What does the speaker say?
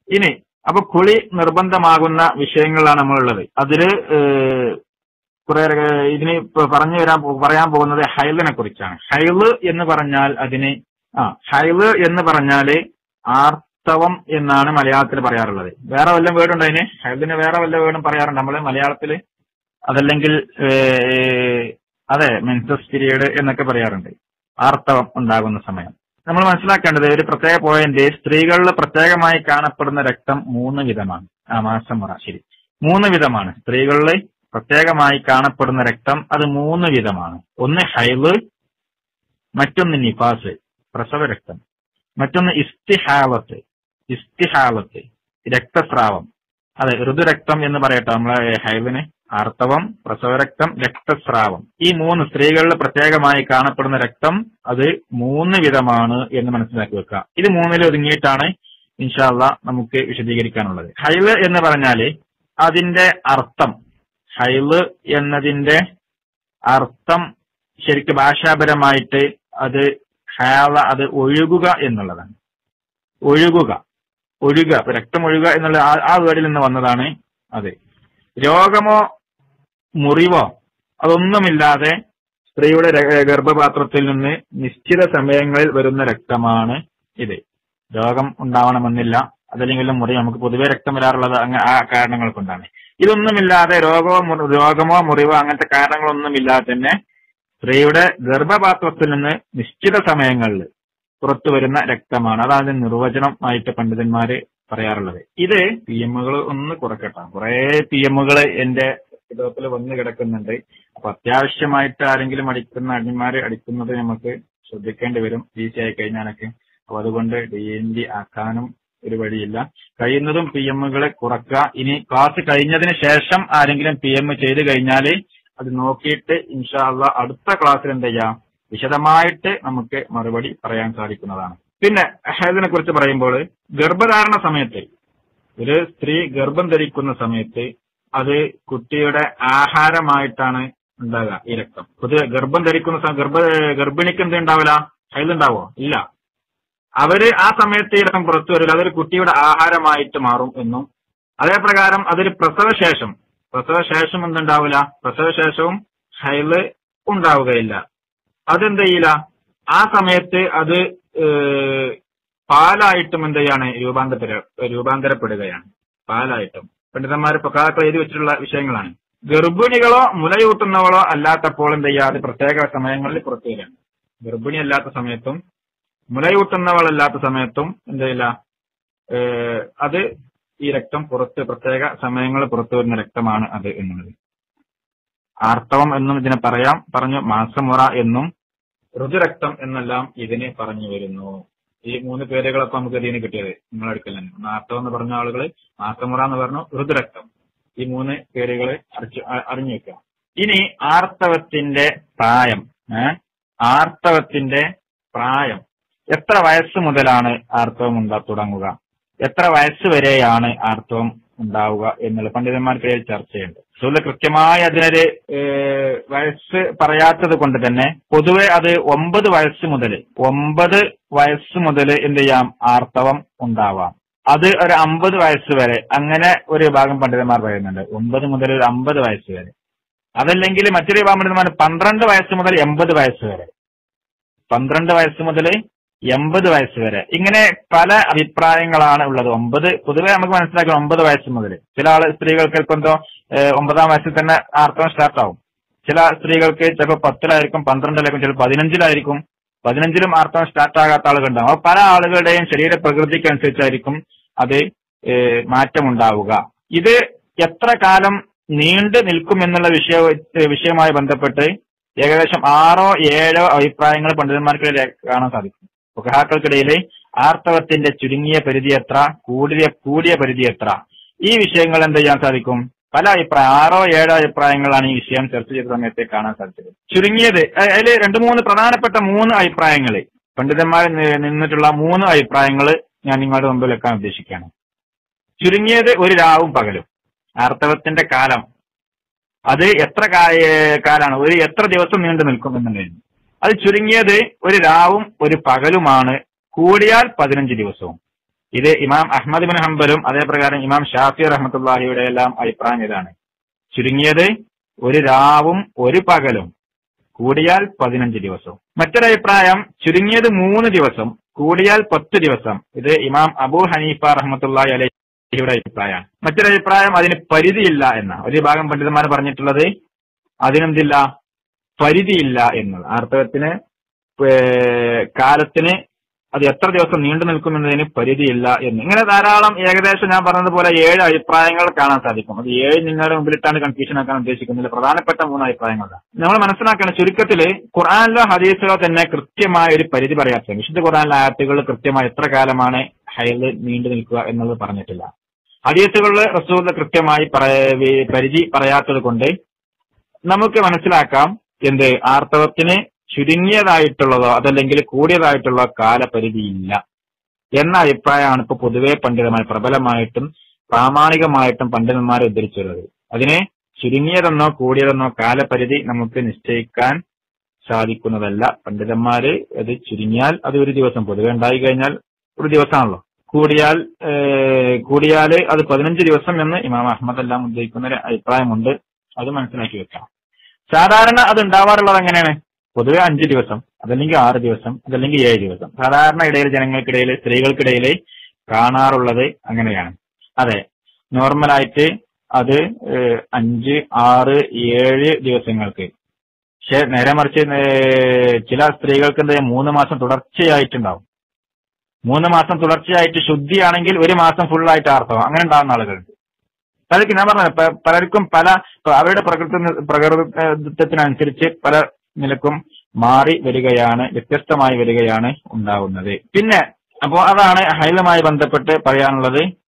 ഇനി അപ്പൊ കുളി നിർബന്ധമാകുന്ന വിഷയങ്ങളിലാണ് നമ്മളുള്ളത് അതില് ഏഹ്, കുറെ ഏഹ്, ഇതിന് ഇപ്പൊ പറഞ്ഞു വരാൻ പോ- പറയാൻ പോകുന്നത് ഹൈലിനെ കുറിച്ചാണ് ഹൈല് എന്ന് പറഞ്ഞാൽ അതിന് ആ ഹൈല് എന്ന് പറഞ്ഞാല് ആർത്തവം എന്നാണ് മലയാളത്തിൽ പറയാറുള്ളത് വേറെ വല്ല വേർഡുണ്ടോ അതിന് ഹൈലിന് വേറെ വല്ല വേർഡും പറയാറുണ്ട് നമ്മള് മലയാളത്തില് അതല്ലെങ്കിൽ ഏഹ്, അതെ മെൻസസ് പീരീഡ് എന്നൊക്കെ പറയാറുണ്ട് ആർത്തവം ഉണ്ടാകുന്ന സമയം നമ്മൾ മനസ്സിലാക്കേണ്ടത് ഒരു പ്രത്യേക പോയിന്റ് സ്ത്രീകളിൽ പ്രത്യേകമായി കാണപ്പെടുന്ന രക്തം മൂന്ന് വിധമാണ് ആ മാസം മുറ ശരി മൂന്ന് വിധമാണ് സ്ത്രീകളിൽ പ്രത്യേകമായി കാണപ്പെടുന്ന രക്തം അത് മൂന്ന് വിധമാണ് ഒന്ന് ഹൈവ് മറ്റൊന്ന് നിഫാസ് പ്രസവ രക്തം മറ്റൊന്ന് ഇസ്തിഹാവത്ത് ഇസ്തിഹാവത്ത് രക്തസ്രാവം അതെ ഋതുരക്തം എന്ന് പറയട്ടെ നമ്മളെ ഹൈവിന് ആർത്തവം പ്രസവരക്തം രക്തസ്രാവം ഈ മൂന്ന് സ്ത്രീകളിൽ പ്രത്യേകമായി കാണപ്പെടുന്ന രക്തം അത് മൂന്ന് വിധമാണ് എന്ന് മനസ്സിലാക്കി വെക്കുക ഇത് മൂന്നിൽ ഒതുങ്ങിയിട്ടാണ് ഇൻഷാല്ല നമുക്ക് വിശദീകരിക്കാനുള്ളത് ഹൈവ് എന്ന് പറഞ്ഞാല് അതിന്റെ അർത്ഥം ഹൈവ് എന്നതിന്റെ അർത്ഥം ശരിക്കും ഭാഷാപരമായിട്ട് അത് ഹയാള അത് ഒഴുകുക എന്നുള്ളതാണ് ഒഴുകുക ഒഴുകുക ഇപ്പൊ രക്തം ഒഴുകുക എന്നുള്ള ആ- ആ വേർഡിൽ നിന്ന് വന്നതാണ് അത് രോഗമോ മുറിവോ അതൊന്നുമില്ലാതെ സ്ത്രീയുടെ ര- ഗർഭപാത്രത്തിൽ നിന്ന് നിശ്ചിത സമയങ്ങളിൽ വരുന്ന രക്തമാണ് ഇത് രോഗം ഉണ്ടാവണമെന്നില്ല അതല്ലെങ്കിൽ മുറി നമുക്ക് പൊതുവെ രക്തം വരാറുള്ളത് അങ്ങ ആ കാരണങ്ങൾ കൊണ്ടാണ് ഇതൊന്നുമില്ലാതെ രോഗമോ മുറി- രോഗമോ മുറിവോ അങ്ങനത്തെ കാരണങ്ങളൊന്നുമില്ലാതെ തന്നെ സ്ത്രീയുടെ ഗർഭപാത്രത്തിൽ നിന്ന് നിശ്ചിത സമയങ്ങളിൽ പുറത്തു വരുന്ന രക്തമാണ് അതാണ് നിർവചനമായിട്ട് പണ്ഡിതന്മാര് പറയാറുള്ളത് ഇത് പി എമ്മുകൾ ഒന്ന് കുറക്കട്ടെ കുറെ പി എമ്മുകൾ എന്റെ പുസ്തകത്തിൽ വന്ന് കിടക്കുന്നുണ്ട് അപ്പൊ അത്യാവശ്യമായിട്ട് ആരെങ്കിലും അടിക്കുന്ന അടിമാര് അടിക്കുന്നത് നമുക്ക് ശ്രദ്ധിക്കേണ്ടി വരും ഈസി ആയി കഴിഞ്ഞാലൊക്കെ അപ്പൊ അതുകൊണ്ട് ഡി എൻ ഡി ആക്കാനും ഒരു വഴിയില്ല കഴിയുന്നതും പി എമ്മുകളെ കുറക്കുക ഇനി ക്ലാസ് കഴിഞ്ഞതിന് ശേഷം ആരെങ്കിലും പി എം ചെയ്ത് കഴിഞ്ഞാൽ അത് നോക്കിയിട്ട് ഇൻഷാല്ല അടുത്ത ക്ലാസ്സിൽ എന്ത് ചെയ്യാം വിശദമായിട്ട് നമുക്ക് മറുപടി പറയാൻ സാധിക്കുന്നതാണ് പിന്നെ ഇതിനെ കുറിച്ച് പറയുമ്പോൾ ഗർഭധാരണ സമയത്ത് ഒരു സ്ത്രീ ഗർഭം ധരിക്കുന്ന സമയത്ത് അത് കുട്ടിയുടെ ആഹാരമായിട്ടാണ് ഉണ്ടാകുക ഈ രക്തം പൊതുവെ ഗർഭം ധരിക്കുന്ന സമയം ഗർഭ ഗർഭിണിക്ക് എന്ത് ഉണ്ടാവില്ല ഉണ്ടാവോ ഇല്ല അവര് ആ സമയത്ത് ഈ രക്തം പുറത്തു വരില്ല അതൊരു കുട്ടിയുടെ ആഹാരമായിട്ട് മാറും എന്നും അതേ പ്രകാരം അതൊരു പ്രസവശേഷം പ്രസവശേഷം എന്തുണ്ടാവില്ല പ്രസവശേഷവും ഹൈല് ഉണ്ടാവുകയില്ല അതെന്ത് ചെയ്യില്ല ആ സമയത്ത് അത് ഏഹ്, പാലായിട്ടും എന്ത് ചെയ്യാണ് രൂപാന്തര രൂപാന്തരപ്പെടുകയാണ് പാലായിട്ടും പണ്ഡിതന്മാർ പ്രകാരത്തിൽ എഴുതി വെച്ചിട്ടുള്ള വിഷയങ്ങളാണ് ഗർഭിണികളോ മുലയൂട്ടുന്നവളോ അല്ലാത്തപ്പോൾ എന്ത് ചെയ്യുക അത് പ്രത്യേക സമയങ്ങളിൽ പുറത്തു വരികയാണ് ഗർഭിണി അല്ലാത്ത സമയത്തും മുലയൂട്ടുന്നവളല്ലാത്ത സമയത്തും എന്ത് ചെയ്യില്ല ഏഹ്, അത് ഈ രക്തം പുറത്ത് പ്രത്യേക സമയങ്ങളിൽ പുറത്തു വരുന്ന രക്തമാണ് അത് എന്നുള്ളത് ആർത്തവം എന്നും ഇതിനെ പറയാം പറഞ്ഞു മാസമുറ എന്നും ഋതുരക്തം എന്നെല്ലാം ഇതിനെ പറഞ്ഞു വരുന്നു ഈ മൂന്ന് പേരുകളൊക്കെ നമുക്ക് ഇതിന് കിട്ടിയത് നിങ്ങളുടെ അടുക്കൽ തന്നെ ഒന്ന് ആർത്തവം എന്ന് പറഞ്ഞ ആളുകള് മാസമുറ എന്ന് പറഞ്ഞു ഋതുരക്തം ഈ മൂന്ന് പേരുകള് അറിച്ചു അ- അറിഞ്ഞു വെക്കുക ഇനി ആർത്തവത്തിന്റെ പ്രായം ഏ ആർത്തവത്തിന്റെ പ്രായം എത്ര വയസ്സ് മുതലാണ് ആർത്തവം ഉണ്ടാ തുടങ്ങുക എത്ര വയസ്സ് വരെയാണ് ആർത്തവം ഉണ്ടാവുക എന്നുള്ള പണ്ഡിതന്മാർക്കിടയിൽ ചർച്ചയുണ്ട് സുല കൃത്യമായി അതിനൊരു ഏഹ്, വയസ്സ് പറയാത്തത് കൊണ്ട് തന്നെ പൊതുവെ അത് ഒമ്പത് വയസ്സ് മുതൽ ഒമ്പത് വയസ്സ് മുതൽ എന്ത് ചെയ്യാം ആർത്തവം ഉണ്ടാവാം അത് ഒരു അമ്പത് വയസ്സ് വരെ അങ്ങനെ ഒരു വിഭാഗം പണ്ഡിതന്മാർ പറയുന്നുണ്ട് ഒമ്പത് മുതൽ ഒരു അമ്പത് വയസ്സ് വരെ അതല്ലെങ്കിൽ മറ്റൊരു വിഭാഗം പണ്ഡിതന്മാർ പന്ത്രണ്ട് വയസ്സ് മുതൽ എൺപത് വയസ്സ് വരെ പന്ത്രണ്ട് വയസ്സ് മുതൽ എൺപത് വയസ്സ് വരെ ഇങ്ങനെ പല അഭിപ്രായങ്ങളാണ് ഉള്ളത് ഒമ്പത് പൊതുവെ നമുക്ക് മനസ്സിലാക്കണം ഒമ്പത് വയസ്സ് മുതൽ ചില ആള് സ്ത്രീകൾക്ക് ചിലപ്പോൾ എന്തോ ഏഹ്, ഒമ്പതാം വയസ്സിൽ തന്നെ ആർത്തവം സ്റ്റാർട്ട് ആവും ചില സ്ത്രീകൾക്ക് ചിലപ്പോൾ പത്തിലായിരിക്കും പന്ത്രണ്ടിലായിരിക്കും ചിലപ്പോൾ പതിനഞ്ചിലായിരിക്കും പതിനഞ്ചിലും ആർത്തവം സ്റ്റാർട്ട് ആകാത്ത ആളുകളുണ്ടാവും അപ്പൊ പല ആളുകളുടെയും ശരീര പ്രകൃതിക്ക് അനുസരിച്ചായിരിക്കും അത് ഏഹ്, മാറ്റമുണ്ടാവുക ഇത് എത്ര കാലം നീണ്ടു നിൽക്കും എന്നുള്ള വിഷയ വിഷയവുമായി ബന്ധപ്പെട്ട് ഏകദേശം ആറോ ഏഴോ അഭിപ്രായങ്ങൾ പണ്ഡിതന്മാർക്കിടയിൽ കാണാൻ സാധിക്കും ഫുഖഹാക്കൾക്കിടയിൽ ആർത്തവത്തിന്റെ ചുരുങ്ങിയ പരിധി എത്ര കൂടിയ കൂടിയ പരിധി എത്ര ഈ വിഷയങ്ങൾ എന്ത് ചെയ്യാൻ സാധിക്കും പല അഭിപ്രായം ആറോ ഏഴോ അഭിപ്രായങ്ങളാണ് ഈ വിഷയം ചർച്ച ചെയ്ത സമയത്ത് കാണാൻ സാധിച്ചത് ചുരുങ്ങിയത് അതിൽ രണ്ട് മൂന്ന് പ്രധാനപ്പെട്ട മൂന്ന് അഭിപ്രായങ്ങൾ പണ്ഡിതന്മാർ നിന്നിട്ടുള്ള മൂന്ന് അഭിപ്രായങ്ങൾ ഞാൻ നിങ്ങളുടെ മുമ്പിൽ വെക്കാൻ ഉദ്ദേശിക്കുകയാണ് ചുരുങ്ങിയത് ഒരു രാവും പകലും ആർത്തവത്തിന്റെ കാലം അത് എത്ര കാ- ഏഹ് കാലാണ് ഒരു എത്ര ദിവസം നീണ്ടു നിൽക്കും എന്നുള്ളതാണ് അത് ചുരുങ്ങിയത് ഒരു രാവും ഒരു പകലുമാണ് കൂടിയാൽ പതിനഞ്ച് ദിവസവും ഇത് ഇമാം അഹമ്മദ് ബിൻ ഹംബലും അതേപ്രകാരം ഇമാം ഷാഫി റഹ്മത്തുള്ളാഹിയുടെ എല്ലാം അഭിപ്രായം ഇതാണ് ചുരുങ്ങിയത് ഒരു രാവും ഒരു പകലും കൂടിയാൽ പതിനഞ്ച് ദിവസവും മറ്റൊരു അഭിപ്രായം ചുരുങ്ങിയത് മൂന്ന് ദിവസം കൂടിയാൽ പത്ത് ദിവസം ഇത് ഇമാം അബൂ ഹനീഫ റഹ്മത്തുള്ളാഹി അലൈഹിയുടെ അഭിപ്രായമാണ് മറ്റൊരു അഭിപ്രായം അതിന് പരിധിയില്ല എന്ന ഒരു ഭാഗം പണ്ഡിതന്മാർ പറഞ്ഞിട്ടുള്ളത് അതിനെന്തില്ല പരിധിയില്ല എന്നത് ആർത്തവത്തിന് ഏർ കാലത്തിന് അത് എത്ര ദിവസം നീണ്ടു നിൽക്കുമെന്നതിന് പരിധിയില്ല എന്ന് ഇങ്ങനെ ധാരാളം ഏകദേശം ഞാൻ പറഞ്ഞതുപോലെ ഏഴ് അഭിപ്രായങ്ങൾ കാണാൻ സാധിക്കും അത് ഏഴ് നിങ്ങളുടെ മുമ്പിലിട്ടാണ് കൺഫ്യൂഷൻ ആക്കാൻ ഉദ്ദേശിക്കുന്നില്ല പ്രധാനപ്പെട്ട മൂന്ന് അഭിപ്രായങ്ങളാണ് നമ്മൾ മനസ്സിലാക്കണം ചുരുക്കത്തില് ഖുർആാനിലോ ഹദീസിലോ തന്നെ കൃത്യമായ ഒരു പരിധി പറയാത്ത വിശുദ്ധ ഖുർആാനിലെ ആയത്തുകൾ കൃത്യമായി എത്ര കാലമാണ് ഹൈല് നീണ്ടു നിൽക്കുക എന്നുള്ളത് പറഞ്ഞിട്ടില്ല ഹദീസുകളിൽ റസൂൽ കൃത്യമായി പറയ- വി- പരിധി പറയാത്തത് കൊണ്ട് നമുക്ക് മനസ്സിലാക്കാം എന്ത് ആർത്തവത്തിന് ചുരുങ്ങിയതായിട്ടുള്ളതോ അതല്ലെങ്കിൽ കൂടിയതായിട്ടുള്ള കാലപരിധിയില്ല എന്ന അഭിപ്രായമാണ് ഇപ്പൊ പൊതുവെ പണ്ഡിതമായി പ്രബലമായിട്ടും പ്രാമാണികമായിട്ടും പണ്ഡിതന്മാർ ഉദ്ധരിച്ചിരുന്നത് അതിന് ചുരുങ്ങിയതെന്നോ കൂടിയതെന്നോ കാലപരിധി നമുക്ക് നിശ്ചയിക്കാൻ സാധിക്കുന്നതല്ല പണ്ഡിതന്മാര് അത് ചുരുങ്ങിയാൽ അത് ഒരു ദിവസം പൊതുവെ ഉണ്ടായി കഴിഞ്ഞാൽ ഒരു ദിവസമാണല്ലോ കൂടിയാൽ ഏഹ്, കൂടിയാല് അത് പതിനഞ്ച് ദിവസം എന്ന് ഇമാം അഹമ്മദ് എല്ലാം ഉദ്ദേശിക്കുന്ന ഒരു അഭിപ്രായമുണ്ട് അത് മനസ്സിലാക്കി വെക്കാം സാധാരണ അത് ഉണ്ടാവാറുള്ളത് എങ്ങനെയാണ് പൊതുവെ അഞ്ച് ദിവസം അതല്ലെങ്കിൽ ആറ് ദിവസം അതല്ലെങ്കിൽ ഏഴ് ദിവസം സാധാരണ ഇടയിൽ ജനങ്ങൾക്കിടയിൽ സ്ത്രീകൾക്കിടയിൽ കാണാറുള്ളത് അങ്ങനെയാണ് അതെ നോർമലായിട്ട് അത് ഏഹ്, അഞ്ച് ആറ് ഏഴ് ദിവസങ്ങൾക്ക് പക്ഷെ നേരെ മറിച്ച് ഏഹ്, ചില സ്ത്രീകൾക്ക് എന്ത് ചെയ്യും, മൂന്ന് മാസം തുടർച്ചയായിട്ടുണ്ടാവും മൂന്ന് മാസം തുടർച്ചയായിട്ട് ശുദ്ധിയാണെങ്കിൽ ഒരു മാസം ഫുള്ളായിട്ട് ആർത്തവം അങ്ങനെ ഉണ്ടാകുന്ന ആളുകളുണ്ട് അതൊക്കെ ഞാൻ പറഞ്ഞത് പ- പലർക്കും പല ഇപ്പൊ അവരുടെ പ്രകൃതി പ്രകൃതത്തിനനുസരിച്ച് പല നിലക്കും മാറി വരികയാണ് വ്യത്യസ്തമായി വരികയാണ് ഉണ്ടാവുന്നത് പിന്നെ അപ്പോ അതാണ് ഹൈലുമായി ബന്ധപ്പെട്ട് പറയാനുള്ളത്